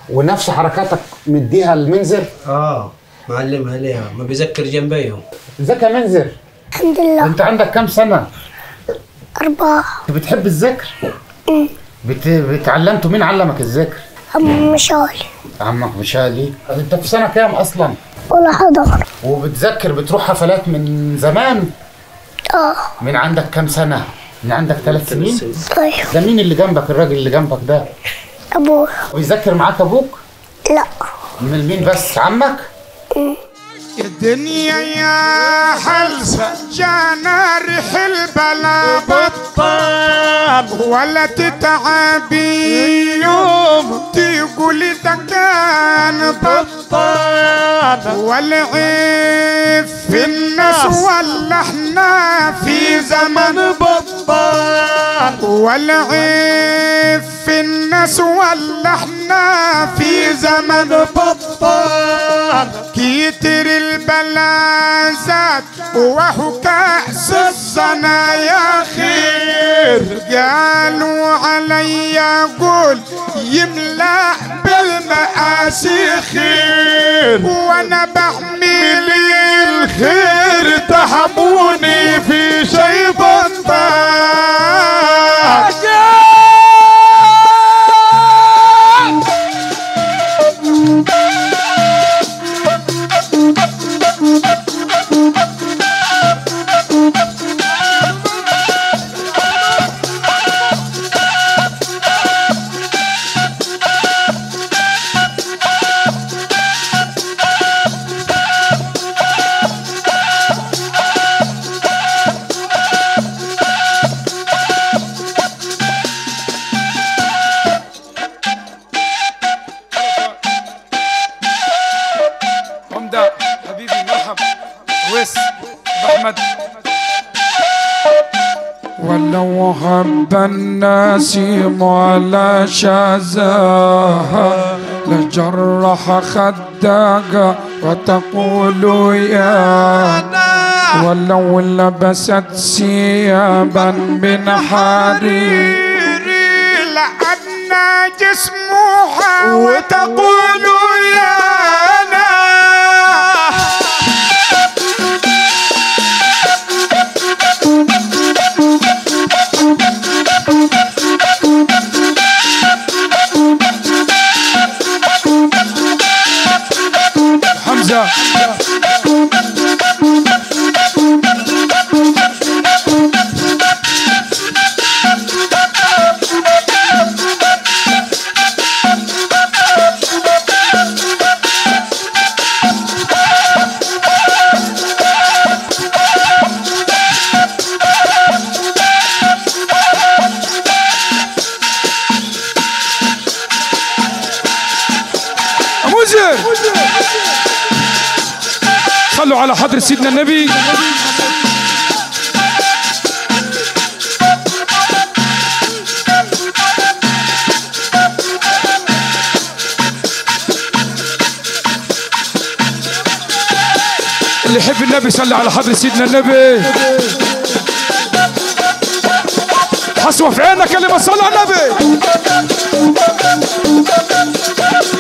ونفس حركاتك مديها المنذر اه معلمها ليها ما بيذكر جنبيهم ازيك يا منذر الحمد لله انت عندك كام سنه أربعة انت بتحب الذكر بت... بتعلمته مين علمك الذكر أم مشاوي عمك مشالي انت في سنه كام اصلا ولا حضر وبتذكر بتروح حفلات من زمان اه من عندك كام سنه من عندك ثلاث سنين طيب ده مين اللي جنبك الراجل اللي جنبك ده أبوه ويذكر معاك ابوك لا من مين بس عمك الدنيا يا حلسة جانا ريح البلا بطال ولا تتعبي يوم تقولي ده كان بطال والعيب في الناس ولا احنا في زمن بطال والعيب في الناس ولا احنا في زمن بطال كتر البلا زاد وهو كأس الصنايا خير قالوا علي قول يملأ بالمآسي خير وانا بحمل الخير تحموني في شي بطال عمدة حبيبي مرحب ويس أحمد ولو حب الناس على شذاها لجرح خدك وتقول يا ولو لبست ثيابا من حرير لأن جسمها وتقول يا أنا حمزة مزر خلوا على حضرة سيدنا النبي اللي يحب النبي صلى على حضرة سيدنا النبي حسوة في عينك اللي ما صلى على النبي